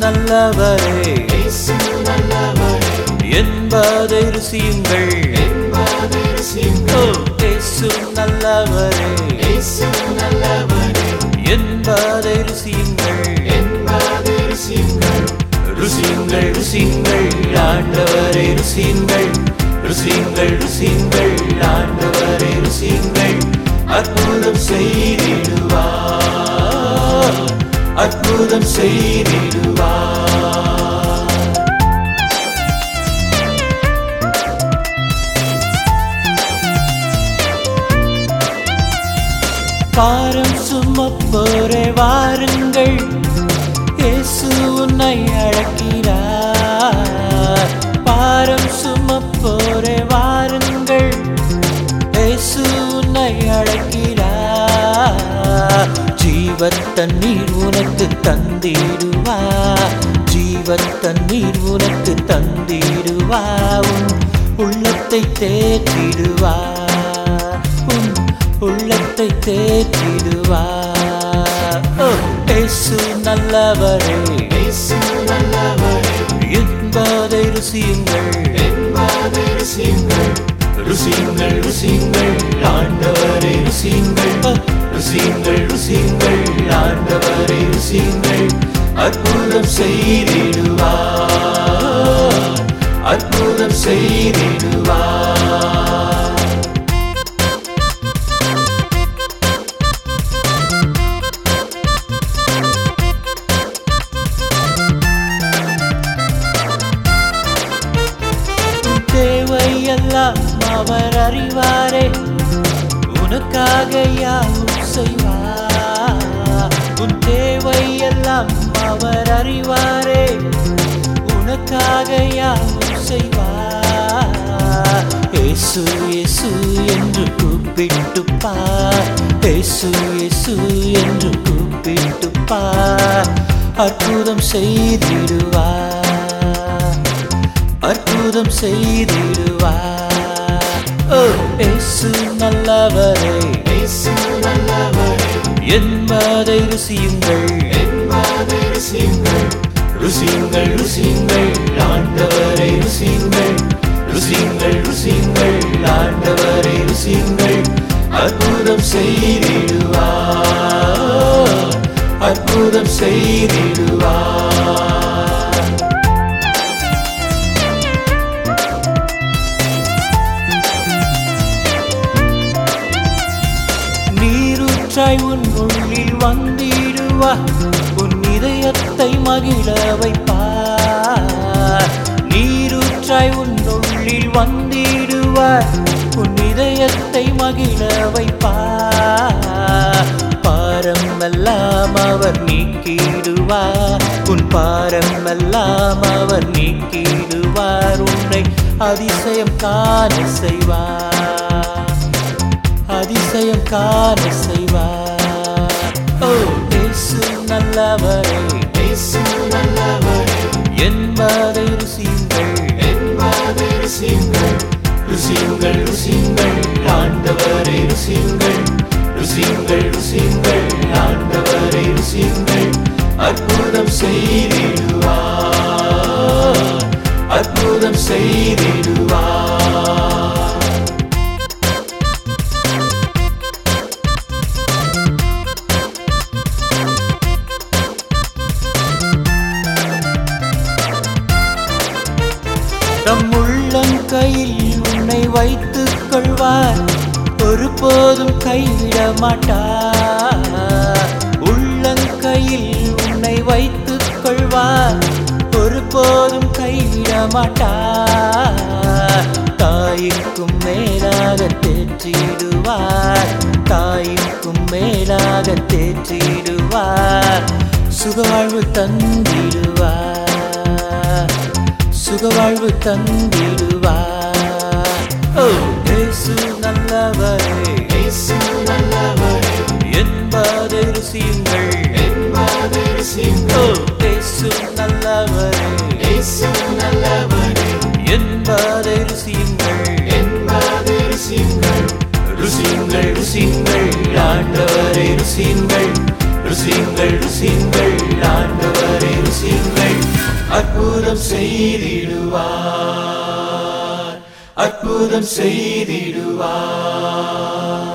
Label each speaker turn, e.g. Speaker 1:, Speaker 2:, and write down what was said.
Speaker 1: நல்லவரே
Speaker 2: இயேசு நல்லவரே
Speaker 1: என்பதை ருசியுங்கள்
Speaker 2: என்பதை ருசியுங்கள்.
Speaker 1: ஓ, இயேசு நல்லவரே
Speaker 2: இயேசு நல்லவரே
Speaker 1: என்பதை ருசியுங்கள்
Speaker 2: என்பதை ருசியுங்கள்.
Speaker 1: ருசியுங்கள் ருசியுங்கள் ஆண்டவரை ருசியுங்கள் ருசியுங்கள் ருசியுங்கள் ஆண்டவரை ருசியுங்கள் அற்புதம் செய்திடுவார் அற்புதம் செய்திடுவார் பாரம் சுமப்போரே வாருங்கள் இயேசு உன்னை அழைக்கிறார் பாரம் சுமப்போரே வாருங்கள் இயேசு உன்னை அழைக்கிறார் ஜீவத் தண்ணீர் உனக்கு தந்திடுவார் ஜீவத் தண்ணீர் உனக்கு தந்திடுவார் உன் உள்ளத்தை தேற்றிடுவார் உன் உள்ளத்தை தேற்றிடுவார் ஓ, இயேசு நல்லவரே
Speaker 2: இயேசு நல்லவரே
Speaker 1: என்பதை ருசியுங்கள்
Speaker 2: என்பதை ருசியுங்கள்.
Speaker 1: ருசியுங்கள் ருசியுங்கள் ஆண்டவரை ருசியுங்கள் ருசியுங்கள் ருசியுங்கள் ஆண்டவரை ருசியுங்கள் அற்புதம் செய்திடுவார் அற்புதம் செய்திடுவார் உன் தேவையெல்லாம் அவர் அறிவாரே உனக்காக யாவும் செய்வார் உன் தேவையெல்லாம் அவர் அறிவாரே உனக்காக யாவும் செய்வார் இயேசு இயேசு என்று கூப்பிட்டு பார் இயேசு இயேசு என்று கூப்பிட்டு பார் அற்புதம் செய்திடுவார் அற்புதம் செய்திடுவார் ஓ இயேசு நல்லவரே
Speaker 2: இயேசு நல்லவரே
Speaker 1: என்பதை ருசியுங்கள்
Speaker 2: என்பதை ருசியுங்கள்.
Speaker 1: ருசியுங்கள் ருசியுங்கள் ஆண்டவரை ருசியுங்கள் ருசியுங்கள் ருசியுங்கள் ஆண்டவரை ருசியுங்கள் அற்புதம் செய்திடுவார் அற்புதம் செய்திடுவார் நீரூற்றாய் உன் உள்ளில் வந்திடுவார் உன் இதயத்தை மகிழ வைப்பார் நீரூற்றாய் உன் உள்ளில் வந்திடுவார் உன் இதயத்தை மகிழ வைப்பார் பாரம் எல்லாம் அவர் நீக்கிடுவார் உன் பாரம் எல்லாம் அவர் நீக்கிடுவார் உன்னை அதிசயம் காண செய்வார் அதிசயம் காண செய்வார் ஓ இயேசு நல்லவரே
Speaker 2: இயேசு நல்லவரே
Speaker 1: என்பதை ருசியுங்கள்
Speaker 2: என்பதை ருசியுங்கள்.
Speaker 1: ருசியுங்கள் ருசியுங்கள் ஆண்டவரை ருசியுங்கள் ருசியுங்கள் ருசியுங்கள் ஆண்டவரை ருசியுங்கள் அற்புதம் செய்திடுவார் அற்புதம் செய்திடுவார் தம் உள்ளங்கையில் உன்னை வைத்துக் கொள்வார் ஒருபோதும் கைவிட மாட்டார் உள்ளங்கையில் உன்னை வைத்துக் கொள்வார் ஒருபோதும் கைவிட மாட்டார் தாய்க்கும் மேலாக தேற்றிடுவார் தாய்க்கும் மேலாக தேற்றிடுவார் சுகவாழ்வு தந்திடுவார் சுகவாழ்வு தந்திடுவார் ஓ இயேசு நல்லவரே
Speaker 2: இயேசு நல்லவரே
Speaker 1: என்பதை ருசியுங்கள்
Speaker 2: என்பதை ருசியுங்கள்.
Speaker 1: ஓ இயேசு நல்லவரே
Speaker 2: இயேசு நல்லவரே
Speaker 1: என்பதை ருசியுங்கள்
Speaker 2: என்பதை ருசியுங்கள்.
Speaker 1: ருசியுங்கள் ருசியுங்கள் ஆண்டவரை ருசியுங்கள் ருசியுங்கள் ருசியுங்கள் ஆண்டவரை ருசியுங்கள் அற்புதம் செய்திடுவார் அற்புதம் செய்திடுவார்